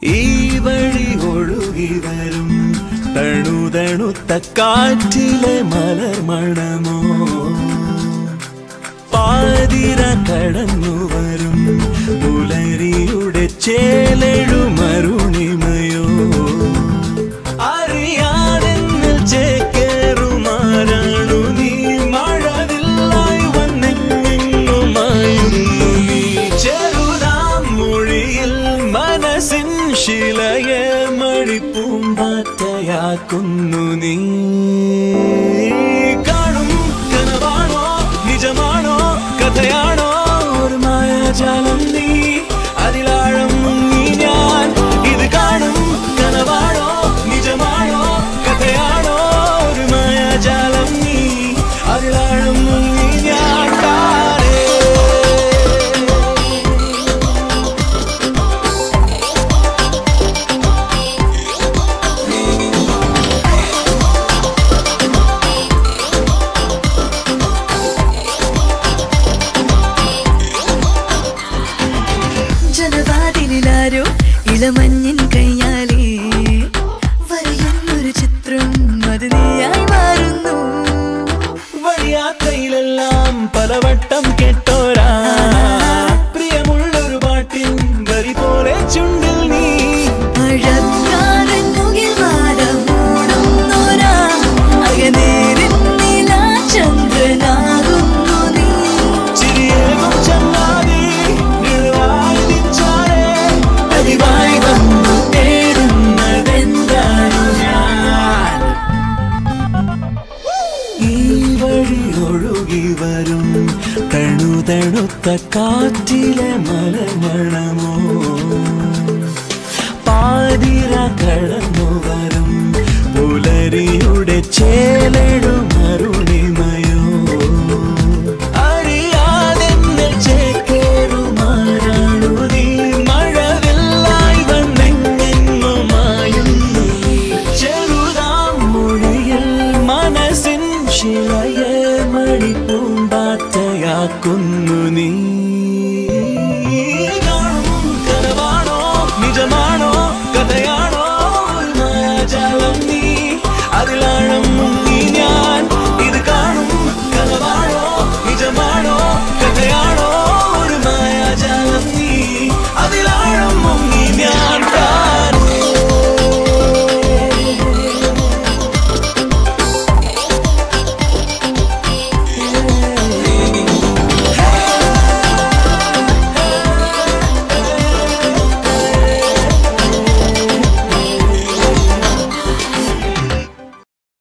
ഈ വഴി ഒഴുകി വരും തണുതണുത്ത കാറ്റിലെ മലർ മണമോ പാതിര കടന്നു വരും പുലരിയുടെ ചേലെഴുമരുണിമയോ അറിയാതെന്നിൽ ചേക്കേറുമാരാണു നീ മഴവില്ലായി വന്നെങ്ങുമായുന്നു നീ ചെറുതാം മൊഴിയിൽ മനസ്സിൻ ശിലയെ മണിപ്പൂമ്പാറ്റയാക്കുന്നു നീ കാണും കനവാണോ നിജമാണോ കഥയാണോ ഒരു മായാജാലം നീ അതിലാഴം മുങ്ങി ഞാൻ ഇത് കാണും കനവാണോ നിജമാണോ കഥയാണോ ഒരു മായാജാലം നീ അതിലാഴം മുങ്ങി ഞാൻ താരേ ജനവാതിലാരോ ഇളമഞ്ഞിൻ കയ്യാലേ വരയുന്നൊരു ചിത്രം അത് നീയായി മാറുന്നു വഴിയാത്രയിലെല്ലാം പലവട്ടം കെട്ടോരാ പ്രിയമുള്ളൊരു പാട്ടിൻ വരി പോലെ ചുണ്ടിൽ നീ മഴക്കാലൻ മുകിൽ വാട മൂടുന്നോരാ അകനേരിൻ ചന്ദ്രനാകുന്നു നീ ചിരിയേകും ചങ്ങാതി നിഴലായി നിച്ചാരേ പതിവായി വന്നു തേടുന്നതെന്താണ് ഞാൻ ഈ വഴി ഒഴുകി വരും തണുതണുത്ത കാറ്റിലെ മലമണമോ പാതിര കടന്നു വരും പുലരിയുടെ ചേലെഴുമരുണിമയോ അറിയാതെന്നെ ചേക്കേറുമാരാണു നീ മഴവില്ലായി വന്നെങ്ങെങ്ങുമായുന്നു നീ. ചെറുതാം മൊഴിയിൽ മനസ്സിൻ ശിലയെ മണിപ്പൂമ്പാറ്റയാക്കുന്നു നീ